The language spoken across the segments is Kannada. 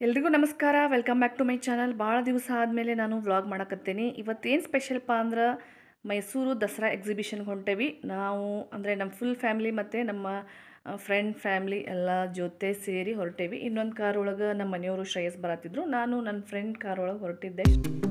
ಎಲ್ರಿಗೂ ನಮಸ್ಕಾರ welcome back to my channel ಭಾಳ ದಿವಸ ಆದಮೇಲೆ ನಾನು ವ್ಲಾಗ್ ಮಾಡಕತ್ತೀನಿ ಇವತ್ತೇನು ಸ್ಪೆಷಲ್ಪ ಅಂದ್ರೆ ಮೈಸೂರು ದಸರಾ ಎಕ್ಸಿಬಿಷನ್ಗೆ ಹೊಂಟೇವಿ ನಾವು ಅಂದರೆ ನಮ್ಮ ಫುಲ್ ಫ್ಯಾಮ್ಲಿ ಮತ್ತು ನಮ್ಮ ಫ್ರೆಂಡ್ ಫ್ಯಾಮ್ಲಿ ಎಲ್ಲ ಜೊತೆ ಸೇರಿ ಹೊರಟೇವಿ ಇನ್ನೊಂದು ಕಾರ್ ಒಳಗೆ ನಮ್ಮ ಮನೆಯವರು ಶ್ರೇಯಸ್ ಬರತ್ತಿದ್ರು ನಾನು ನನ್ನ ಫ್ರೆಂಡ್ ಕಾರ್ ಒಳಗೆ ಹೊರಟಿದ್ದೆ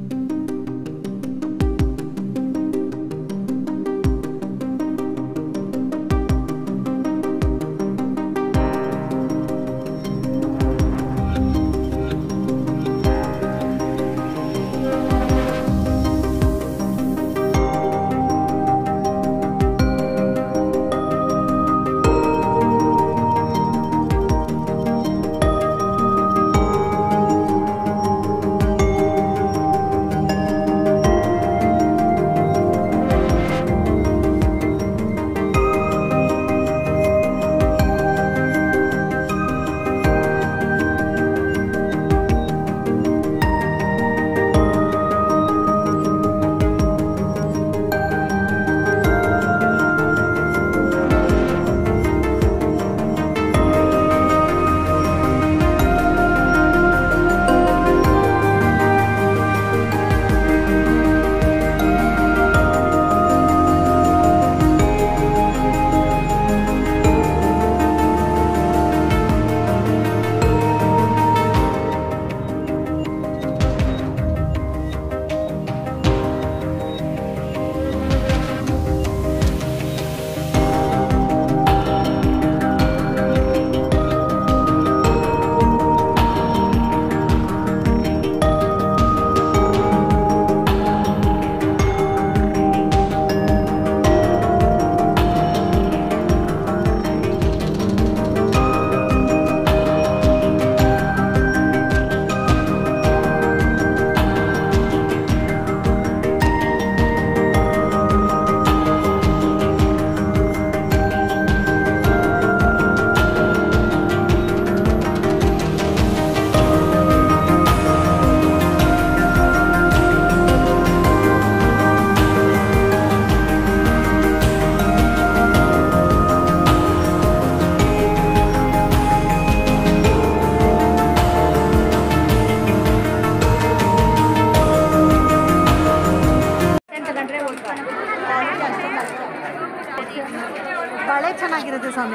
ಬಳೆ ಚೆನ್ನಾಗಿರುತ್ತೆ ಸೌಮ್ಯ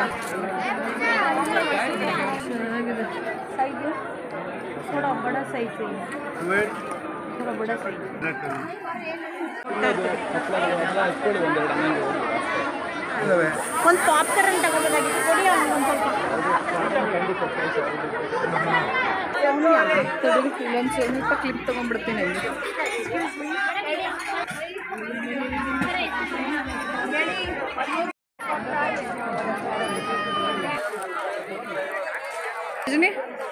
ಸೈಜು ಥೋड़ा बड़ा साइज चाहिए थोड़ा बड़ा साइज ಒಂದು ಪಾಪ್ಕಾರ್ನ್ ತಗೋಬೋದಾಗಿತ್ತು ಕೊಡಿ ಒಂದು ಸ್ವಲ್ಪ ಇನ್ನೊಂದು ಸ್ವಲ್ಪ ಕ್ಲಿಪ್ ತೊಗೊಂಡ್ಬಿಡ್ತೀನಿ ಅಲ್ಲಿ ರಜನಿ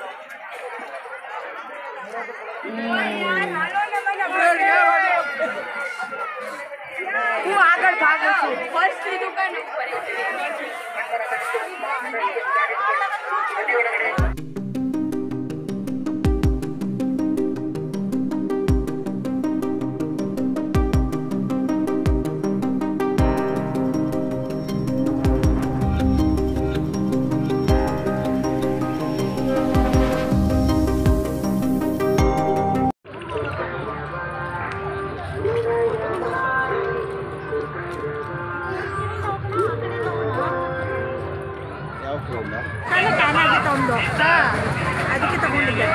ನಾನು ಟ್ಯಾನ್ ಆಗಿತ್ತು ಒಂದು ಅದಕ್ಕೆ ತಗೊಂಡಿದ್ದೆ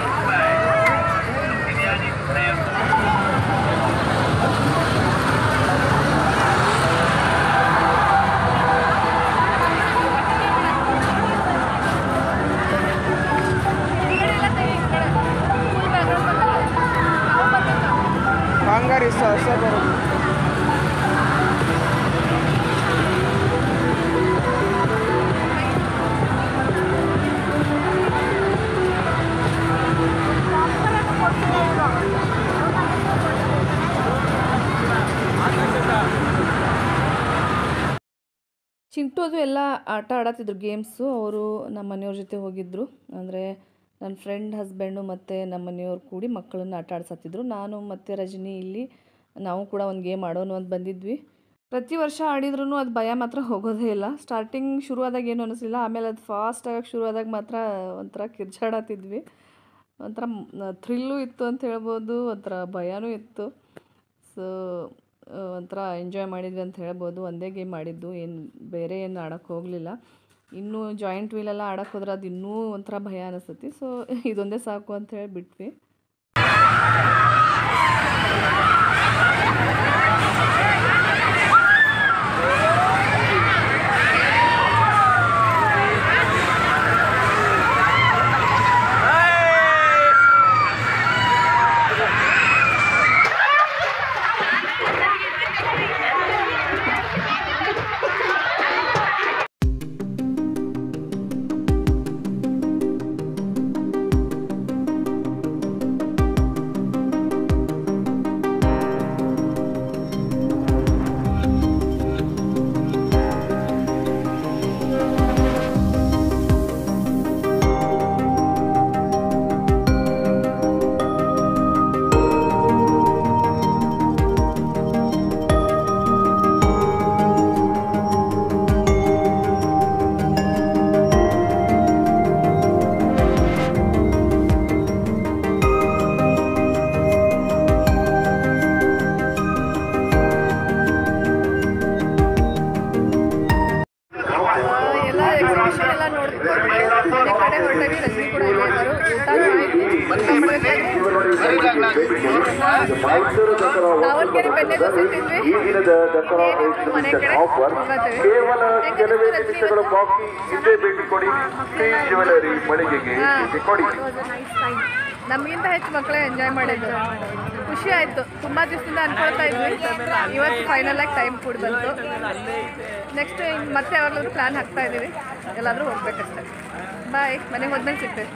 ಹಂಗಾರಿ ಹೊಸ ಬರೋದು ಚಿಂಟು ಅದು ಎಲ್ಲ ಆಟ ಆಡತ್ತಿದ್ರು ಗೇಮ್ಸು ಅವರು ನಮ್ಮ ಮನೆಯವ್ರ ಜೊತೆ ಹೋಗಿದ್ದರು ಅಂದರೆ ನನ್ನ ಫ್ರೆಂಡ್ ಹಸ್ಬೆಂಡು ಮತ್ತು ನಮ್ಮ ಮನೆಯವ್ರು ಕೂಡಿ ಮಕ್ಕಳನ್ನ ಆಟ ಆಡ್ಸತ್ತಿದ್ರು ನಾನು ಮತ್ತು ರಜನಿ ಇಲ್ಲಿ ನಾವು ಕೂಡ ಒಂದು ಗೇಮ್ ಆಡೋಣ ಅಂತ ಬಂದಿದ್ವಿ ಪ್ರತಿ ವರ್ಷ ಆಡಿದ್ರೂ ಅದು ಭಯ ಮಾತ್ರ ಹೋಗೋದೇ ಇಲ್ಲ ಸ್ಟಾರ್ಟಿಂಗ್ ಶುರುವಾದಾಗ ಏನು ಅನಿಸ್ಲಿಲ್ಲ ಆಮೇಲೆ ಅದು ಫಾಸ್ಟ್ ಆಗಕ್ಕೆ ಶುರುವಾದಾಗ ಮಾತ್ರ ಒಂಥರ ಕಿರ್ಚಾಡತ್ತಿದ್ವಿ ಒಂಥರ ಥ್ರಿಲ್ಲು ಇತ್ತು ಅಂತ ಹೇಳ್ಬೋದು ಒಂಥರ ಭಯನೂ ಇತ್ತು ಸೊ ಒಂಥರ ಎಂಜಾಯ್ ಮಾಡಿದ್ವಿ ಅಂತ ಹೇಳ್ಬೋದು ಒಂದೇ ಗೇಮ್ ಆಡಿದ್ದು ಏನು ಬೇರೆ ಏನು ಆಡೋಕ್ಕೆ ಹೋಗಲಿಲ್ಲ ಇನ್ನೂ ಜಾಯಿಂಟ್ ವೀಲೆಲ್ಲ ಆಡೋಕ್ಕೆ ಹೋದ್ರೆ ಅದು ಇನ್ನೂ ಒಂಥರ ಭಯ ಅನಿಸ್ತೈತಿ ಸೊ ಇದೊಂದೇ ಸಾಕು ಅಂತ ಹೇಳಿ ಬಿಟ್ವಿ ಎಲ್ಲ ಎಕ್ಸಿಬಿಷನ್ ಎಲ್ಲ ನೋಡ್ಕೊಂಡು ಮನೆ ಕಡೆ ಹೊರಟವಿ ರಜನಿ ಕೂಡ ಇಲ್ಲೇ ಇದ್ದಾರೆ ದಾವಣಗೆರೆ ಬೆಣ್ಣೆ ದೋಸೆ ತಿಂದ್ವಿ ಇನ್ನೇನಿದ್ರು ಮನೆ ಕಡೆ ಹೋಗತ್ತೀವಿ ಕೇವಲ ಕೆಲವೇ ನಿಮಿಷಗಳ ಬಾಕಿ ಹಿಂದೆ ಭೇಟಿ ಕೊಡಿ ಶ್ರೀ ಜ್ಯುವೆಲರಿ ಮಳಿಗೆಗೆ ಭೇಟಿ ಕೊಡಿ ನಮಗಿಂತ ಹೆಚ್ಚು ಮಕ್ಕಳೇ ಎಂಜಾಯ್ ಮಾಡಿದ್ರು ಖುಷಿ ಆಯಿತು ತುಂಬ ದಿವಸದಿಂದ ಅನ್ಕೊಳ್ತಾ ಇದ್ವಿ ಇವತ್ತು ಫೈನಲ್ ಆಗಿ ಟೈಮ್ ಕೂಡ ಬಂತು ನೆಕ್ಸ್ಟ್ ಮತ್ತೆ ಯಾವಾಗಲಾದ್ರೂ ಪ್ಲ್ಯಾನ್ ಹಾಕ್ತಾ ಇದ್ದೀವಿ ಎಲ್ಲಾದರೂ ಹೋಗ್ಬೇಕಷ್ಟೆ ಬಾಯ್ ಮನೆಗೆ ಹೋದ್ಮೇಲೆ ಸಿಗ್ತೇವೆ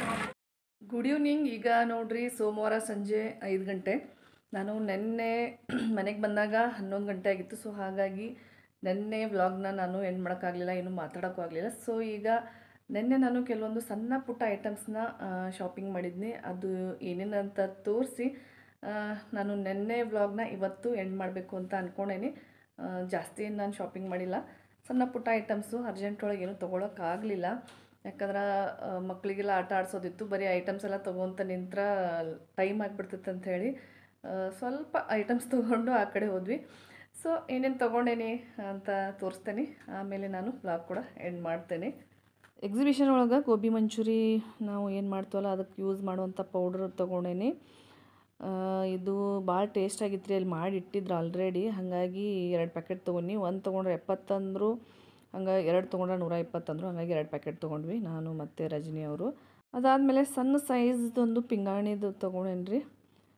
ಗುಡ್ ಈವ್ನಿಂಗ್ ಈಗ ನೋಡ್ರಿ ಸೋಮವಾರ ಸಂಜೆ ಐದು ಗಂಟೆ ನಾನು ನಿನ್ನೆ ಮನೆಗೆ ಬಂದಾಗ ಹನ್ನೊಂದು ಗಂಟೆ ಆಗಿತ್ತು ಸೊ ಹಾಗಾಗಿ ನಿನ್ನೆ ವ್ಲಾಗ್ನ ನಾನು ಎಂಡ್ ಮಾಡೋಕ್ಕಾಗಲಿಲ್ಲ ಏನು ಮಾತಾಡೋಕ್ಕೂ ಆಗಲಿಲ್ಲ ಸೊ ಈಗ ನಿನ್ನೆ ನಾನು ಕೆಲವೊಂದು ಸಣ್ಣ ಪುಟ್ಟ ಐಟಮ್ಸ್ನ ಶಾಪಿಂಗ್ ಮಾಡಿದ್ನಿ ಅದು ಏನೇನಂತ ತೋರಿಸಿ ನಾನು ನಿನ್ನೆ ವ್ಲಾಗ್ನ ಇವತ್ತು ಎಂಡ್ ಮಾಡಬೇಕು ಅಂತ ಅಂದ್ಕೊಂಡೇನಿ ಆ, ಜಾಸ್ತಿ ಏನು ನಾನು ಶಾಪಿಂಗ್ ಮಾಡಿಲ್ಲ ಸಣ್ಣ ಪುಟ್ಟ ಐಟಮ್ಸು ಅರ್ಜೆಂಟ್ ಒಳಗೆ ಏನೂ ತೊಗೊಳಕ್ಕಾಗಲಿಲ್ಲ ಯಾಕಂದ್ರೆ ಆ, ಮಕ್ಕಳಿಗೆಲ್ಲ ಆಟ ಆಡ್ಸೋದಿತ್ತು ಬರೀ ಐಟಮ್ಸ್ ಎಲ್ಲ ತೊಗೊತ ನಿಂತ್ರ ಟೈಮ್ ಆಗಿಬಿಡ್ತೈತೆ ಅಂತ ಹೇಳಿ ಆ, ಸ್ವಲ್ಪ ಐಟಮ್ಸ್ ತೊಗೊಂಡು ಆ ಕಡೆ ಹೋದ್ವಿ ಸೊ ಏನೇನು ತೊಗೊಂಡೇನಿ ಅಂತ ತೋರಿಸ್ತೇನೆ ಆಮೇಲೆ ನಾನು ಬ್ಲಾಗ್ ಕೂಡ ಎಂಡ್ ಮಾಡ್ತೇನೆ ಎಕ್ಸಿಬಿಷನ್ ಒಳಗೆ ಗೋಬಿ ಮಂಚೂರಿ ನಾವು ಏನು ಮಾಡ್ತೀವಲ್ಲ ಅದಕ್ಕೆ ಯೂಸ್ ಮಾಡುವಂಥ ಪೌಡ್ರ್ ತೊಗೊಂಡೇನಿ ಆ, ಇದು ಭಾಳ ಟೇಸ್ಟ್ ಆಗಿತ್ತು ರೀ ಅಲ್ಲಿ ಮಾಡಿ ಇಟ್ಟಿದ್ರು ಆಲ್ರೆಡಿ ಹಾಗಾಗಿ ಎರಡು ಪ್ಯಾಕೆಟ್ ತೊಗೊಂಡು ಒಂದು ತೊಗೊಂಡ್ರೆ ಎಪ್ಪತ್ತಂದ್ರು ಹಂಗೆ ಎರಡು ತೊಗೊಂಡ್ರೆ ನೂರ ಇಪ್ಪತ್ತಂದ್ರು ಹಾಗಾಗಿ ಎರಡು ಪ್ಯಾಕೆಟ್ ತೊಗೊಂಡ್ವಿ ನಾನು ಮತ್ತು ರಜನಿ ಅವರು ಅದಾದಮೇಲೆ ಸಣ್ಣ ಸೈಜ್ದೊಂದು ಪಿಂಗಾಣಿದು ತೊಗೊಂಡೇನಿ ರೀ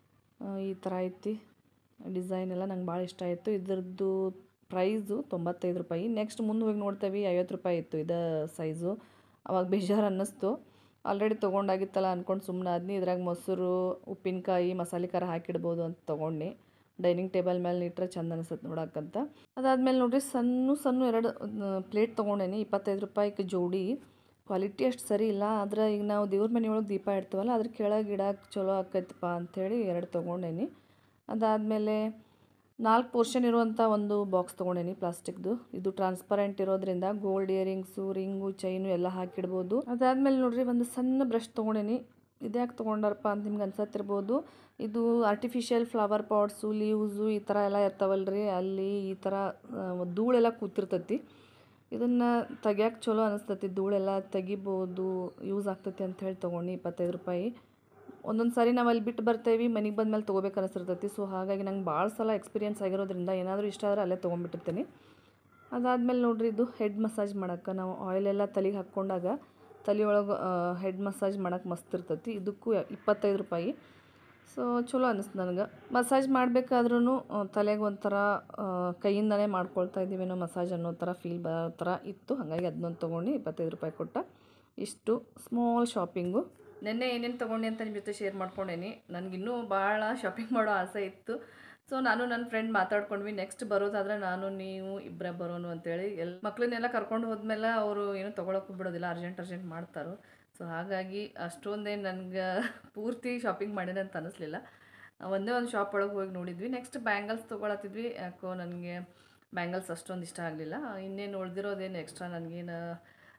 ಈ ಥರ ಐತಿ ಡಿಸೈನ್ ಎಲ್ಲ ನಂಗೆ ಭಾಳ ಇಷ್ಟ ಆಯಿತು ಇದ್ರದ್ದು ಪ್ರೈಸು ತೊಂಬತ್ತೈದು ರೂಪಾಯಿ ನೆಕ್ಸ್ಟ್ ಮುಂದೆ ಹೋಗಿ ನೋಡ್ತೇವೆ ಐವತ್ತು ರೂಪಾಯಿ ಇತ್ತು ಇದು ಸೈಜು ಅವಾಗ ಬೇಜಾರು ಅನ್ನಿಸ್ತು ಆಲ್ರೆಡಿ ತೊಗೊಂಡಾಗಿತ್ತಲ್ಲ ಅಂದ್ಕೊಂಡು ಸುಮ್ಮನೆ ಆದ್ನಿ ಇದ್ರಾಗ ಮೊಸರು ಉಪ್ಪಿನಕಾಯಿ ಮಸಾಲೆ ಖಾರ ಹಾಕಿಡ್ಬೋದು ಅಂತ ತೊಗೊಂಡು ಡೈನಿಂಗ್ ಟೇಬಲ್ ಮೇಲೆ ಇಟ್ಟರೆ ಚಂದ ಅನಿಸುತ್ತೆ ನೋಡಕ್ಕಂತ ಅದಾದಮೇಲೆ ನೋಡ್ರಿ ಸಣ್ಣ ಸಣ್ಣ ಎರಡು ಪ್ಲೇಟ್ ತೊಗೊಂಡೇನಿ ಇಪ್ಪತ್ತೈದು ರೂಪಾಯಿಗೆ ಜೋಡಿ ಕ್ವಾಲಿಟಿ ಅಷ್ಟು ಸರಿ ಇಲ್ಲ ಆದ್ರೆ ಈಗ ನಾವು ದೇವ್ರ ಮನೆಯೊಳಗೆ ದೀಪ ಇಡ್ತೀವಲ್ಲ ಅದ್ರ ಕೆಳಗೆ ಇಡಕ್ಕೆ ಚಲೋ ಆಕೈತಪ್ಪ ಅಂಥೇಳಿ ಎರಡು ತೊಗೊಂಡೇನಿ ಅದಾದಮೇಲೆ ನಾಲ್ಕು ಪೋರ್ಷನ್ ಇರುವಂಥ ಒಂದು ಬಾಕ್ಸ್ ತೊಗೊಂಡೇನಿ ಪ್ಲಾಸ್ಟಿಕ್ದು ಇದು ಟ್ರಾನ್ಸ್ಪರೆಂಟ್ ಇರೋದ್ರಿಂದ ಗೋಲ್ಡ್ ಇಯರಿಂಗ್ಸು ರಿಂಗು ಚೈನು ಎಲ್ಲ ಹಾಕಿಡ್ಬೋದು ಅದಾದಮೇಲೆ ನೋಡ್ರಿ ಒಂದು ಸಣ್ಣ ಬ್ರಷ್ ತೊಗೊಂಡೇನಿ ಇದ್ಯಾಕೆ ತೊಗೊಂಡಾರಪ್ಪ ಅಂತ ನಿಮ್ಗೆ ಅನ್ಸತ್ತಿರ್ಬೋದು ಇದು ಆರ್ಟಿಫಿಷಿಯಲ್ ಫ್ಲವರ್ ಪಾಟ್ಸು ಲೀವ್ಸು ಈ ಥರ ಎಲ್ಲ ಇರ್ತಾವಲ್ರಿ ಅಲ್ಲಿ ಈ ಥರ ಆ, ಧೂಳೆಲ್ಲ ಕೂತಿರ್ತೈತಿ ಇದನ್ನು ತೆಗಿಯಕ್ಕೆ ಚಲೋ ಅನಿಸ್ತೈತಿ ಧೂಳೆಲ್ಲ ತೆಗಿಬೋದು ಯೂಸ್ ಆಗ್ತೈತಿ ಅಂತ ಹೇಳಿ ತೊಗೊಂಡು ಇಪ್ಪತ್ತೈದು ರೂಪಾಯಿ ಒಂದೊಂದು ಸಾರಿ ನಾವು ಅಲ್ಲಿ ಬಿಟ್ಟು ಬರ್ತೇವೆ ಮನೆಗೆ ಬಂದ್ಮೇಲೆ ತೊಗೋಬೇಕು ಅನಿಸಿರ್ತೈತಿ ಸೊ ಹಾಗಾಗಿ ನಂಗೆ ಭಾಳ ಸಲ ಎಕ್ಸ್ಪೀರಿಯನ್ಸ್ ಆಗಿರೋದ್ರಿಂದ ಏನಾದರೂ ಇಷ್ಟ ಆದರೆ ಅಲ್ಲೇ ತೊಗೊಂಡ್ಬಿಟ್ಟಿರ್ತೀನಿ ಅದಾದಮೇಲೆ ನೋಡ್ರಿ ಇದು ಹೆಡ್ ಮಸಾಜ್ ಮಾಡೋಕ್ಕೆ ನಾವು ಆಯಿಲೆಲ್ಲ ತಲೆಗೆ ಹಾಕ್ಕೊಂಡಾಗ ತಲೆಯೊಳಗೆ ಹೆಡ್ ಮಸಾಜ್ ಮಾಡೋಕೆ ಮಸ್ತ್ ಇರ್ತೈತಿ ಇದಕ್ಕೂ ಇಪ್ಪತ್ತೈದು ರೂಪಾಯಿ ಸೊ ಚಲೋ ಅನಿಸ್ತು ನನಗೆ ಮಸಾಜ್ ಮಾಡಬೇಕಾದ್ರೂ ತಲೆಗೆ ಒಂಥರ ಆ, ಕೈಯಿಂದನೇ ಮಾಡ್ಕೊಳ್ತಾ ಇದ್ದೀವೇನೋ ಮಸಾಜ್ ಅನ್ನೋ ಥರ ಫೀಲ್ ಬರೋ ಥರ ಇತ್ತು ಹಾಗಾಗಿ ಅದನ್ನೊಂದು ತೊಗೊಂಡು ಇಪ್ಪತ್ತೈದು ರೂಪಾಯಿ ಕೊಟ್ಟ ಇಷ್ಟು ಸ್ಮಾಲ್ ಶಾಪಿಂಗು ನಿನ್ನೆ ಏನೇನು ತೊಗೊಂಡೆ ಅಂತ ನಿಮ್ಮ ಜೊತೆ ಶೇರ್ ಮಾಡ್ಕೊಂಡೇನಿ ನನಗಿನ್ನೂ ಭಾಳ ಶಾಪಿಂಗ್ ಮಾಡೋ ಆಸೆ ಇತ್ತು ಸೊ ನಾನು ನನ್ನ ಫ್ರೆಂಡ್ ಮಾತಾಡ್ಕೊಂಡ್ವಿ ನೆಕ್ಸ್ಟ್ ಬರೋದಾದ್ರೆ ನಾನು ನೀವು ಇಬ್ಬರೇ ಬರೋನು ಅಂತೇಳಿ ಎಲ್ಲ ಮಕ್ಕಳನ್ನೆಲ್ಲ ಕರ್ಕೊಂಡು ಹೋದ್ಮೇಲೆ ಅವರು ಏನೂ ತೊಗೊಳಕ್ಕೂ ಬಿಡೋದಿಲ್ಲ ಅರ್ಜೆಂಟ್ ಅರ್ಜೆಂಟ್ ಮಾಡ್ತಾರೋ ಸೊ ಹಾಗಾಗಿ ಅಷ್ಟೊಂದೇನು ನನಗೆ ಪೂರ್ತಿ ಶಾಪಿಂಗ್ ಮಾಡಿದೆ ಅಂತ ಅನ್ನಿಸ್ಲಿಲ್ಲ ಒಂದೇ ಒಂದು ಶಾಪ್ ಒಳಗೆ ಹೋಗಿ ನೋಡಿದ್ವಿ ನೆಕ್ಸ್ಟ್ ಬ್ಯಾಂಗಲ್ಸ್ ತೊಗೊಳತ್ತಿದ್ವಿ ಯಾಕೋ ನನಗೆ ಬ್ಯಾಂಗಲ್ಸ್ ಅಷ್ಟೊಂದು ಇಷ್ಟ ಆಗಲಿಲ್ಲ ಇನ್ನೇನು ಉಳ್ದಿರೋದೇನು ಎಕ್ಸ್ಟ್ರಾ ನನಗೇನು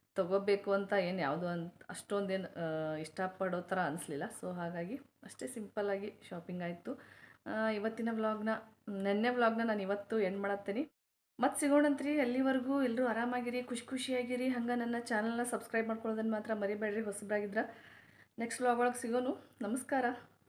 ತಗೋಬೇಕು ಅಂತ ಏನು ಯಾವುದು ಅಂತ ಅಷ್ಟೊಂದೇನು ಇಷ್ಟಪಡೋ ಥರ ಅನಿಸ್ಲಿಲ್ಲ ಸೊ ಹಾಗಾಗಿ ಅಷ್ಟೇ ಸಿಂಪಲ್ಲಾಗಿ ಶಾಪಿಂಗ್ ಆಯಿತು ಇವತ್ತಿನ ವ್ಲಾಗ್ನ ನೆನ್ನೆ ವ್ಲಾಗ್ನ ನಾನು ಇವತ್ತು ಎಂಡ್ ಮಾಡತ್ತೀನಿ ಮತ್ತೆ ಸಿಗೋಣಂತ್ರಿ ಎಲ್ಲಿವರೆಗೂ ಎಲ್ಲರೂ ಆರಾಮಾಗಿರಿ ಖುಷಿ ಖುಷಿಯಾಗಿರಿ ಹಂಗೆ ನನ್ನ ಚಾನಲ್ನ ಸಬ್ಸ್ಕ್ರೈಬ್ ಮಾಡ್ಕೊಳ್ಳೋದನ್ನು ಮಾತ್ರ ಮರಿಬೇಡ್ರಿ ಹೊಸಬ್ರಾಗಿದ್ರೆ ನೆಕ್ಸ್ಟ್ ವ್ಲಾಗ್ ಒಳಗೆ ಸಿಗೋನು ನಮಸ್ಕಾರ